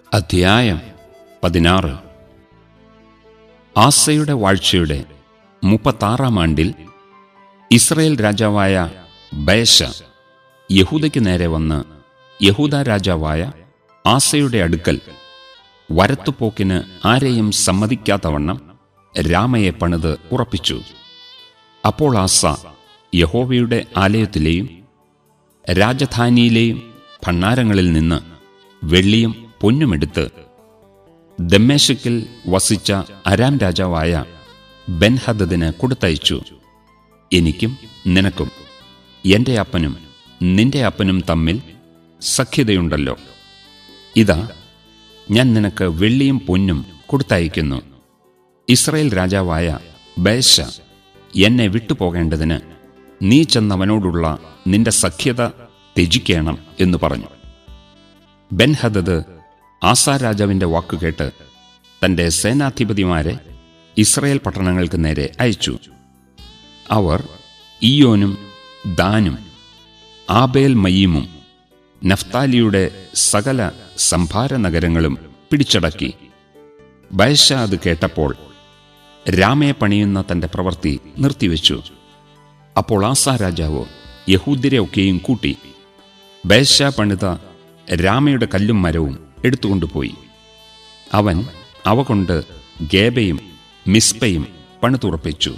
അധ്യായം പതിനാറ് ആസയുടെ വാഴ്ചയുടെ മുപ്പത്താറാം ആണ്ടിൽ ഇസ്രയേൽ രാജാവായ ബയശ യഹൂദയ്ക്ക് നേരെ വന്ന് യഹൂദ രാജാവായ ആസയുടെ അടുക്കൽ വരത്തുപോക്കിന് ആരെയും സമ്മതിക്കാത്തവണ്ണം രാമയെ പണിത് ഉറപ്പിച്ചു അപ്പോൾ ആസ യഹോവയുടെ ആലയത്തിലെയും രാജധാനിയിലെയും ഭണ്ണാരങ്ങളിൽ നിന്ന് വെള്ളിയും പൊന്നുമെടുത്ത് ദമ്മേശക്കിൽ വസിച്ച അരാം രാജാവായ ബെൻഹദദിന് കൊടുത്തയച്ചു എനിക്കും നിനക്കും എന്റെ അപ്പനും നിന്റെ അപ്പനും തമ്മിൽ സഖ്യതയുണ്ടല്ലോ ഇതാ ഞാൻ നിനക്ക് വെള്ളിയും പൊന്നും കൊടുത്തയക്കുന്നു ഇസ്രയേൽ രാജാവായ ബേശ എന്നെ വിട്ടുപോകേണ്ടതിന് നീ ചെന്നവനോടുള്ള നിന്റെ സഖ്യത ത്യജിക്കണം എന്ന് പറഞ്ഞു ബെൻഹദദ് ആസാ രാജാവിന്റെ വാക്കുകേട്ട് തന്റെ സേനാധിപതിമാരെ ഇസ്രയേൽ പട്ടണങ്ങൾക്ക് നേരെ അയച്ചു അവർ ഇയോനും ദാനും ആബേൽ മയീമും നഫ്താലിയുടെ സകല സംഭാര നഗരങ്ങളും പിടിച്ചടക്കി ബയശ അത് കേട്ടപ്പോൾ രാമയെ പണിയുന്ന തന്റെ പ്രവൃത്തി നിർത്തിവെച്ചു അപ്പോൾ ആസാ രാജാവ് യഹൂദ്യരെ ഒക്കെയും കൂട്ടി ബേശ പണിത രാമയുടെ കല്ലും മരവും എടുത്തുകൊണ്ടുപോയി അവൻ അവ കൊണ്ട് ഗേബയും മിസ്പയും പണിതുറപ്പിച്ചു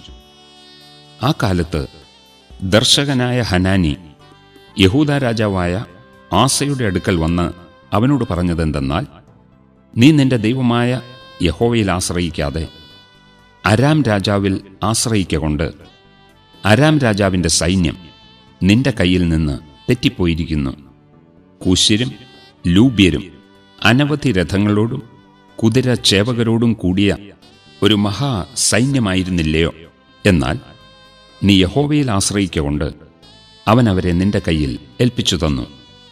ആ കാലത്ത് ദർശകനായ ഹനാനി യഹൂദ രാജാവായ ആസയുടെ അടുക്കൽ വന്ന് അവനോട് പറഞ്ഞതെന്തെന്നാൽ നീ നിന്റെ ദൈവമായ യഹോവയിൽ ആശ്രയിക്കാതെ അരാം രാജാവിൽ ആശ്രയിക്കൊണ്ട് അരാം രാജാവിന്റെ സൈന്യം നിന്റെ കയ്യിൽ നിന്ന് തെറ്റിപ്പോയിരിക്കുന്നു കുശിരും ലൂബ്യരും അനവധി രഥങ്ങളോടും കുതിര ചേവകരോടും കൂടിയ ഒരു മഹാ സൈന്യമായിരുന്നില്ലയോ എന്നാൽ നീ യഹോവയിൽ ആശ്രയിക്കൊണ്ട് അവൻ അവരെ നിന്റെ കയ്യിൽ ഏൽപ്പിച്ചു തന്നു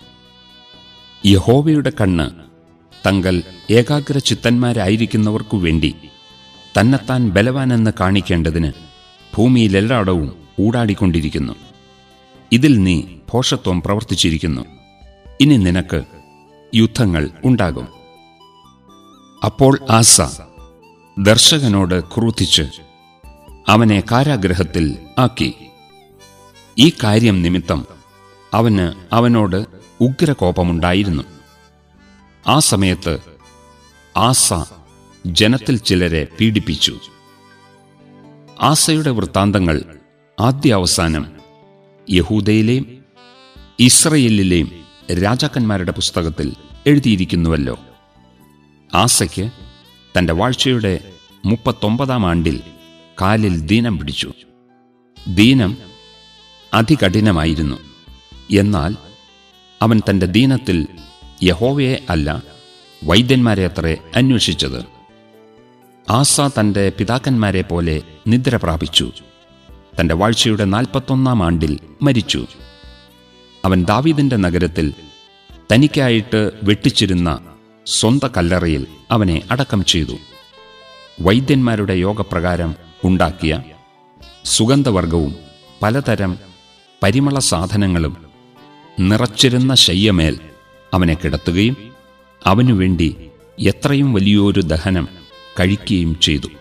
യഹോവയുടെ കണ്ണ് തങ്ങൾ ഏകാഗ്ര ചിത്തന്മാരായിരിക്കുന്നവർക്കു വേണ്ടി തന്നെത്താൻ ബലവാനെന്ന് കാണിക്കേണ്ടതിന് ഭൂമിയിലെല്ലായിടവും ഊടാടിക്കൊണ്ടിരിക്കുന്നു ഇതിൽ നീ ഭോഷത്വം പ്രവർത്തിച്ചിരിക്കുന്നു ഇനി നിനക്ക് യുദ്ധങ്ങൾ ഉണ്ടാകും അപ്പോൾ ആസ ദർശകനോട് ക്രൂധിച്ച് അവനെ കാരാഗ്രഹത്തിൽ ആക്കി ഈ കാര്യം നിമിത്തം അവന് അവനോട് ഉഗ്രകോപമുണ്ടായിരുന്നു ആ സമയത്ത് ആസ ജനത്തിൽ ചിലരെ പീഡിപ്പിച്ചു ആസയുടെ വൃത്താന്തങ്ങൾ ആദ്യ അവസാനം യഹൂദയിലെയും ഇസ്രയേലിലെയും രാജാക്കന്മാരുടെ പുസ്തകത്തിൽ എഴുതിയിരിക്കുന്നുവല്ലോ ആസയ്ക്ക് തന്റെ വാഴ്ചയുടെ മുപ്പത്തൊമ്പതാം ആണ്ടിൽ കാലിൽ ദീനം പിടിച്ചു ദീനം അതികഠിനമായിരുന്നു എന്നാൽ അവൻ തന്റെ ദീനത്തിൽ യഹോവയെ അല്ല വൈദ്യന്മാരെ അത്രേ അന്വേഷിച്ചത് ആസ തന്റെ പിതാക്കന്മാരെ പോലെ നിദ്ര പ്രാപിച്ചു തന്റെ വാഴ്ചയുടെ നാൽപ്പത്തൊന്നാം ആണ്ടിൽ മരിച്ചു അവൻ ദാവീദിന്റെ നഗരത്തിൽ തനിക്കായിട്ട് വെട്ടിച്ചിരുന്ന സ്വന്ത കല്ലറയിൽ അവനെ അടക്കം ചെയ്തു വൈദ്യന്മാരുടെ യോഗപ്രകാരം ഉണ്ടാക്കിയ സുഗന്ധവർഗവും പലതരം പരിമള സാധനങ്ങളും നിറച്ചിരുന്ന ശയ്യമേൽ അവനെ കിടത്തുകയും അവനുവേണ്ടി എത്രയും വലിയൊരു ദഹനം കഴിക്കുകയും ചെയ്തു